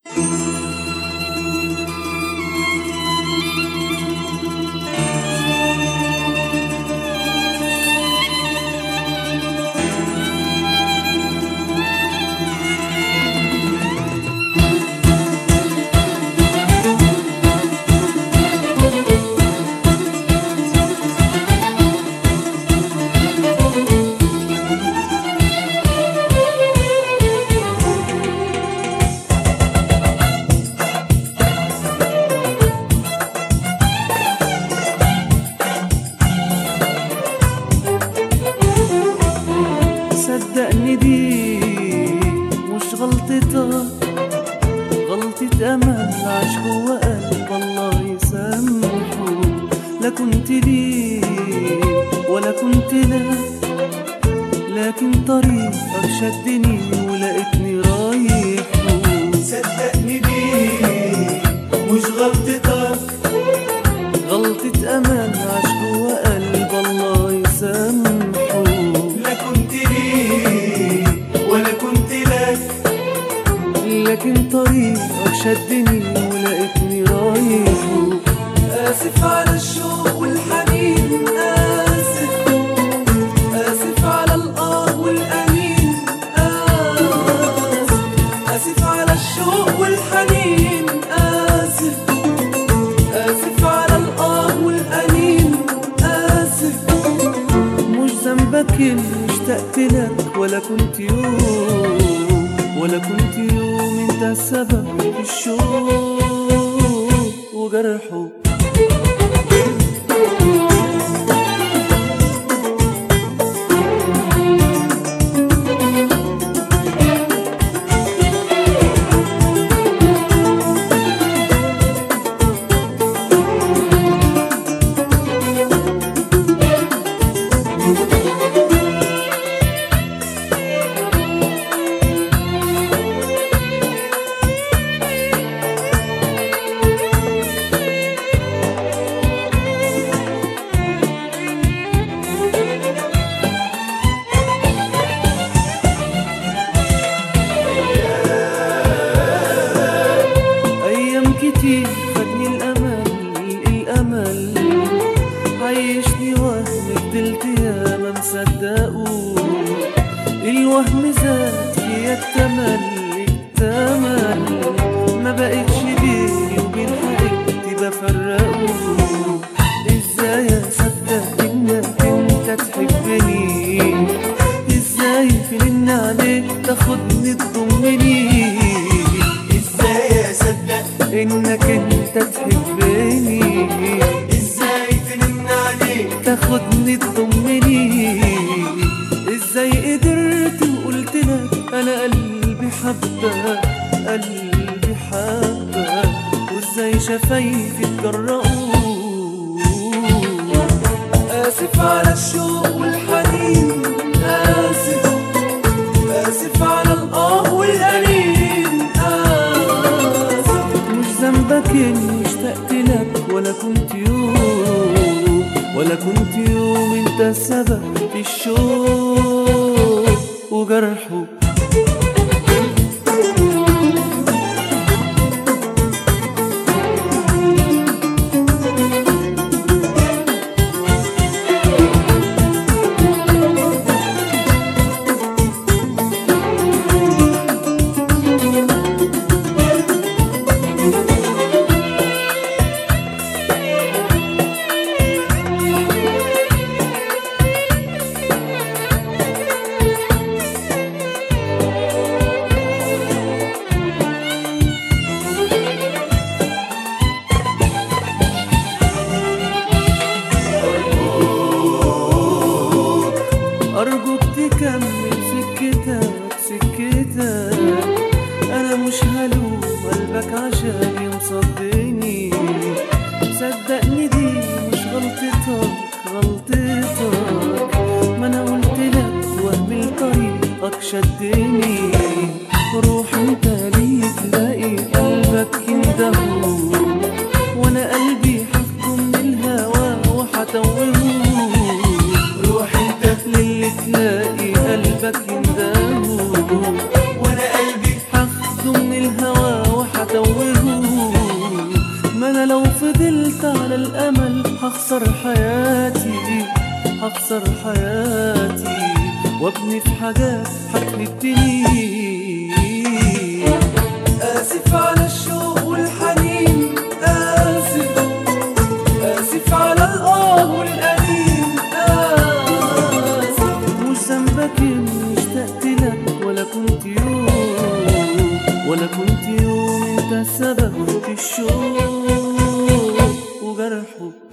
صدقني دي مش غلطتك غلطة أمل عاش جوا قلب الله يسامحه لا كنت ليه ولا كنت لك لكن طريقك شدني ولقيتني رايح صدقني دي مش غلطتك غلطة أمل عاش جوا قلب الله يسامحه لا كنت ليه ولا كنت لك لكن طريقك شدني ولقيتني رايح آسف على الشوق والحنين آسف آسف على الآه والأنين آسف آسف على الشوق والحنين آسف آسف على الآه والأنين آسف مش ذنبك اني اشتقت لك ولا كنت يوم ولا كنت يوم انت السبب في الشوق وجرحه ايام كتير خدني الامل الامل عيشني وهم فضلت يا ما مصدقه الوهم زاد فيا التمل التمل ما بقتش بيني وبين حبيبتي بفرقه ازاي اصدق انك انت تحبني ازاي فيلن عليك تاخدني تضمني إزاي أصدق انك انت تحبني إزاي تنم عليك تاخدني تضمني ازاي قدرت وقلت لك انا قلبي حبك قلبي حبك وازاي شفايفي اتجرأوا آسف على الشوق والحنين آسف آسف على الآه والأنين آسف مش ذنبك اني اشتقت لك ولا كنت يوم ولا كنت يوم انت السبب في الشوق وجرحه أرجوك تكمل سكتك سكتك أنا مش هلوم قلبك عشان مصدقني صدقني دي مش غلطتك غلطتك ما أنا قلت لك وهم طريقك شدني روح انت ليه تلاقي قلبك يندهو وانا قلبي حفظه من الهوى وحتوهه روح انت للي تلاقي قلبك يندهو وانا قلبي حفظه من الهوى وتوهوا ما انا لو فضلت على الامل هخسر حياتي هخسر حياتي وابني في حاجات هتهدني آسف على الشوق والحنين آسف آسف على الآه والأنين آسف مش ذنبك اني اشتقت لك ولا كنت يوم ولا كنت يوم انت السبب في الشوق وجرحه